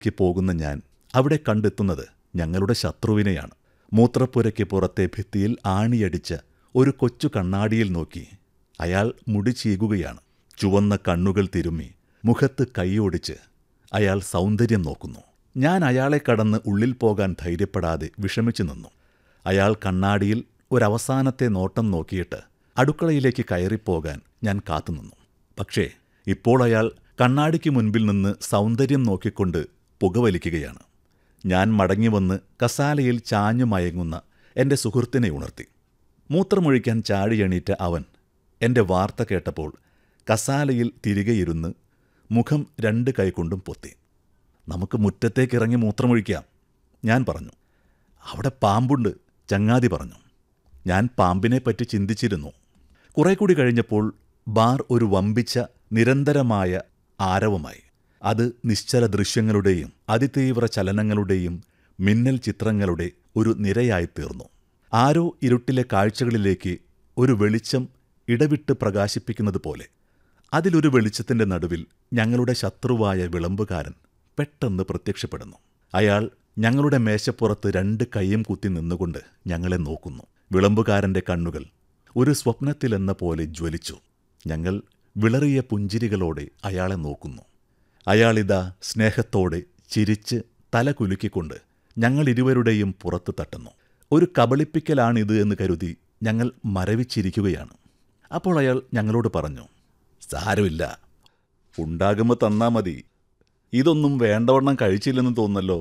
ക്ക് പോകുന്ന ഞാൻ അവിടെ കണ്ടെത്തുന്നത് ഞങ്ങളുടെ ശത്രുവിനെയാണ് മൂത്രപ്പുരയ്ക്ക് പുറത്തെ ഭിത്തിയിൽ ആണിയടിച്ച ഒരു കൊച്ചു കണ്ണാടിയിൽ നോക്കി അയാൾ മുടി ചീകുകയാണ് ചുവന്ന കണ്ണുകൾ തിരുമ്മി മുഖത്ത് കൈയോടിച്ച് അയാൾ സൗന്ദര്യം നോക്കുന്നു ഞാൻ അയാളെ കടന്ന് ഉള്ളിൽ പോകാൻ ധൈര്യപ്പെടാതെ വിഷമിച്ചു നിന്നു അയാൾ കണ്ണാടിയിൽ ഒരവസാനത്തെ നോട്ടം നോക്കിയിട്ട് അടുക്കളയിലേക്ക് കയറിപ്പോകാൻ ഞാൻ കാത്തുനിന്നു പക്ഷേ ഇപ്പോൾ അയാൾ കണ്ണാടിക്ക് മുൻപിൽ നിന്ന് സൗന്ദര്യം നോക്കിക്കൊണ്ട് പുകവലിക്കുകയാണ് ഞാൻ മടങ്ങിവന്ന് കസാലയിൽ ചാഞ്ഞു മയങ്ങുന്ന എൻ്റെ സുഹൃത്തിനെ ഉണർത്തി മൂത്രമൊഴിക്കാൻ ചാടിയണീറ്റ അവൻ എൻ്റെ വാർത്ത കേട്ടപ്പോൾ കസാലയിൽ തിരികെ ഇരുന്ന് മുഖം രണ്ട് കൈകൊണ്ടും പൊത്തി നമുക്ക് മുറ്റത്തേക്കിറങ്ങി മൂത്രമൊഴിക്കാം ഞാൻ പറഞ്ഞു അവിടെ പാമ്പുണ്ട് ചങ്ങാതി പറഞ്ഞു ഞാൻ പാമ്പിനെപ്പറ്റി ചിന്തിച്ചിരുന്നു കുറെ കൂടി കഴിഞ്ഞപ്പോൾ ബാർ ഒരു വമ്പിച്ച നിരന്തരമായ ആരവമായി അത് നിശ്ചല ദൃശ്യങ്ങളുടെയും അതിതീവ്ര ചലനങ്ങളുടെയും മിന്നൽ ചിത്രങ്ങളുടെ ഒരു നിരയായിത്തീർന്നു ആരോ ഇരുട്ടിലെ കാഴ്ചകളിലേക്ക് ഒരു വെളിച്ചം ഇടവിട്ട് പ്രകാശിപ്പിക്കുന്നത് പോലെ അതിലൊരു വെളിച്ചത്തിന്റെ നടുവിൽ ഞങ്ങളുടെ ശത്രുവായ വിളമ്പുകാരൻ പെട്ടെന്ന് പ്രത്യക്ഷപ്പെടുന്നു അയാൾ ഞങ്ങളുടെ മേശപ്പുറത്ത് രണ്ട് കൈയും കുത്തി നിന്നുകൊണ്ട് ഞങ്ങളെ നോക്കുന്നു വിളമ്പുകാരന്റെ കണ്ണുകൾ ഒരു സ്വപ്നത്തിലെന്ന പോലെ ജ്വലിച്ചു ഞങ്ങൾ വിളറിയ പുഞ്ചിരികളോടെ അയാളെ നോക്കുന്നു അയാളിതാ സ്നേഹത്തോടെ ചിരിച്ച് തല കുലുക്കിക്കൊണ്ട് ഞങ്ങൾ ഇരുവരുടെയും പുറത്ത് തട്ടുന്നു ഒരു കബളിപ്പിക്കലാണിത് എന്ന് കരുതി ഞങ്ങൾ മരവിച്ചിരിക്കുകയാണ് അപ്പോൾ അയാൾ ഞങ്ങളോട് പറഞ്ഞു സാരമില്ല ഉണ്ടാകുമ്പോൾ തന്നാ മതി ഇതൊന്നും വേണ്ടവണ്ണം കഴിച്ചില്ലെന്ന് തോന്നല്ലോ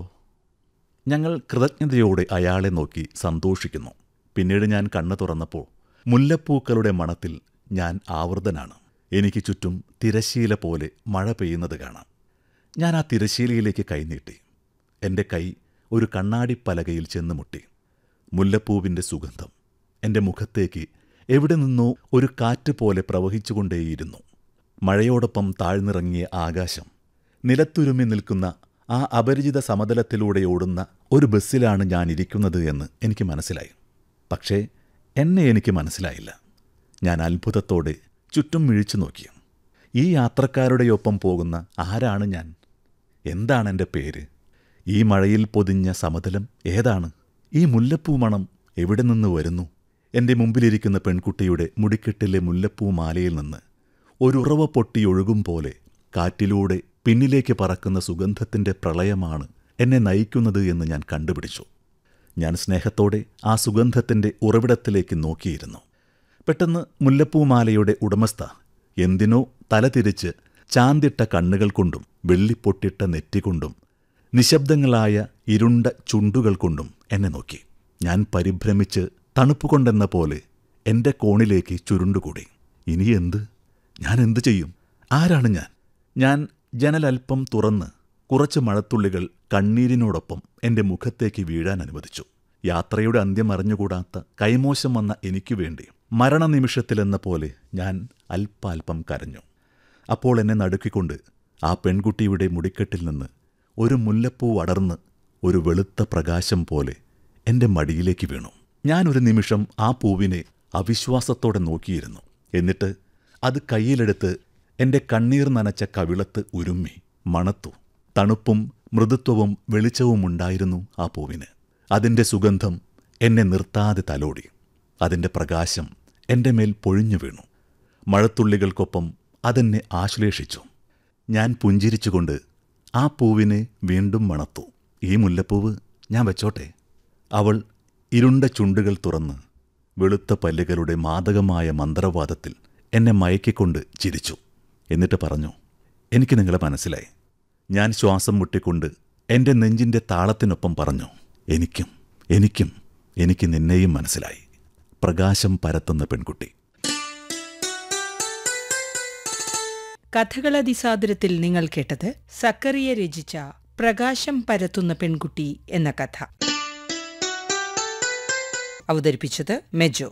ഞങ്ങൾ കൃതജ്ഞതയോടെ അയാളെ നോക്കി സന്തോഷിക്കുന്നു പിന്നീട് ഞാൻ കണ്ണു തുറന്നപ്പോൾ മുല്ലപ്പൂക്കളുടെ മണത്തിൽ ഞാൻ ആവൃതനാണ് എനിക്ക് ചുറ്റും തിരശീല പോലെ മഴ പെയ്യുന്നത് കാണാം ഞാൻ ആ തിരശീലയിലേക്ക് കൈനീട്ടി എൻ്റെ കൈ ഒരു കണ്ണാടി പലകയിൽ ചെന്ന് മുട്ടി മുല്ലപ്പൂവിൻ്റെ സുഗന്ധം എൻ്റെ മുഖത്തേക്ക് എവിടെ നിന്നോ ഒരു കാറ്റ് പോലെ പ്രവഹിച്ചുകൊണ്ടേയിരുന്നു മഴയോടൊപ്പം താഴ്ന്നിറങ്ങിയ ആകാശം നിലത്തുരുമ്മി നിൽക്കുന്ന ആ അപരിചിത സമതലത്തിലൂടെ ഓടുന്ന ഒരു ബസ്സിലാണ് ഞാൻ ഇരിക്കുന്നത് എന്ന് എനിക്ക് മനസ്സിലായി പക്ഷേ എന്നെ എനിക്ക് മനസ്സിലായില്ല ഞാൻ അത്ഭുതത്തോടെ ചുറ്റും മിഴിച്ചു നോക്കി ഈ യാത്രക്കാരുടെയൊപ്പം പോകുന്ന ആരാണ് ഞാൻ എന്താണ് എൻ്റെ പേര് ഈ മഴയിൽ പൊതിഞ്ഞ സമതലം ഏതാണ് ഈ മുല്ലപ്പൂ മണം എവിടെ നിന്ന് വരുന്നു എൻ്റെ മുമ്പിലിരിക്കുന്ന പെൺകുട്ടിയുടെ മുടിക്കെട്ടിലെ മുല്ലപ്പൂ മാലയിൽ നിന്ന് ഒരുറവ പൊട്ടിയൊഴുകും പോലെ കാറ്റിലൂടെ പിന്നിലേക്ക് പറക്കുന്ന സുഗന്ധത്തിൻ്റെ പ്രളയമാണ് എന്നെ നയിക്കുന്നത് എന്ന് ഞാൻ കണ്ടുപിടിച്ചു ഞാൻ സ്നേഹത്തോടെ ആ സുഗന്ധത്തിൻ്റെ ഉറവിടത്തിലേക്ക് നോക്കിയിരുന്നു പെട്ടെന്ന് മുല്ലപ്പൂമാലയുടെ ഉടമസ്ഥ എന്തിനോ തലതിരിച്ച് ചാന്തിട്ട കണ്ണുകൾ കൊണ്ടും വെള്ളിപ്പൊട്ടിട്ട നെറ്റികൊണ്ടും നിശബ്ദങ്ങളായ ഇരുണ്ട ചുണ്ടുകൾ കൊണ്ടും എന്നെ നോക്കി ഞാൻ പരിഭ്രമിച്ച് തണുപ്പുകൊണ്ടെന്ന പോലെ എൻ്റെ കോണിലേക്ക് ചുരുണ്ടുകൂടി ഇനി എന്ത് ഞാൻ എന്തു ചെയ്യും ആരാണ് ഞാൻ ഞാൻ ജനലൽപ്പം തുറന്ന് കുറച്ച് മഴത്തുള്ളികൾ കണ്ണീരിനോടൊപ്പം എൻ്റെ മുഖത്തേക്ക് വീഴാൻ അനുവദിച്ചു യാത്രയുടെ അന്ത്യം അറിഞ്ഞുകൂടാത്ത കൈമോശം വന്ന എനിക്കു വേണ്ടി മരണനിമിഷത്തിലെന്ന പോലെ ഞാൻ അല്പാൽപ്പം കരഞ്ഞു അപ്പോൾ എന്നെ നടുക്കിക്കൊണ്ട് ആ പെൺകുട്ടിയുടെ മുടിക്കെട്ടിൽ നിന്ന് ഒരു മുല്ലപ്പൂ അടർന്ന് ഒരു വെളുത്ത പ്രകാശം പോലെ എൻ്റെ മടിയിലേക്ക് വീണു ഞാനൊരു നിമിഷം ആ പൂവിനെ അവിശ്വാസത്തോടെ നോക്കിയിരുന്നു എന്നിട്ട് അത് കയ്യിലെടുത്ത് എൻ്റെ കണ്ണീർ നനച്ച കവിളത്ത് ഉരുമ്മി മണത്തു തണുപ്പും മൃദുത്വവും വെളിച്ചവും ഉണ്ടായിരുന്നു ആ പൂവിന് അതിൻ്റെ സുഗന്ധം എന്നെ നിർത്താതെ തലോടി അതിൻ്റെ പ്രകാശം എൻ്റെ മേൽ പൊഴിഞ്ഞു വീണു മഴത്തുള്ളികൾക്കൊപ്പം അതെന്നെ ആശ്ലേഷിച്ചു ഞാൻ പുഞ്ചിരിച്ചുകൊണ്ട് ആ പൂവിനെ വീണ്ടും മണത്തു ഈ മുല്ലപ്പൂവ് ഞാൻ വെച്ചോട്ടെ അവൾ ഇരുണ്ട ചുണ്ടുകൾ തുറന്ന് വെളുത്ത പല്ലുകളുടെ മാദകമായ മന്ത്രവാദത്തിൽ എന്നെ മയക്കിക്കൊണ്ട് ചിരിച്ചു എന്നിട്ട് പറഞ്ഞു എനിക്ക് നിങ്ങളെ മനസ്സിലായി ഞാൻ ശ്വാസം മുട്ടിക്കൊണ്ട് എൻ്റെ നെഞ്ചിൻ്റെ താളത്തിനൊപ്പം പറഞ്ഞു എനിക്കും എനിക്കും എനിക്ക് നിന്നെയും മനസ്സിലായി പ്രകാശം പരത്തുന്ന പെൺകുട്ടി കഥകളതിസാദരത്തിൽ നിങ്ങൾ കേട്ടത് സക്കറിയ രചിച്ച പ്രകാശം പരത്തുന്ന പെൺകുട്ടി എന്ന കഥ അവതരിപ്പിച്ചത് മെജോ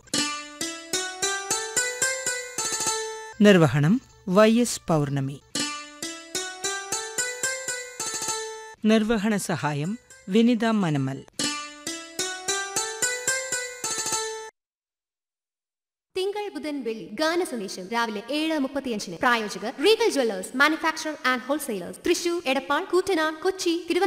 നിർവഹണം വൈ എസ് പൗർണമി നിർവഹണ സഹായം വിനിത മനമൽ തിങ്കൾ ബുധൻ പുത്തൻ വെള്ളി ഗാന സന്ദേശം രാവിലെ ഏഴ് മുപ്പത്തിയഞ്ചിന് പ്രായോജകർ Regal jewellers manufacture and wholesalers Thrissur Edappal Koottanad Kochi Thiruvananthapuram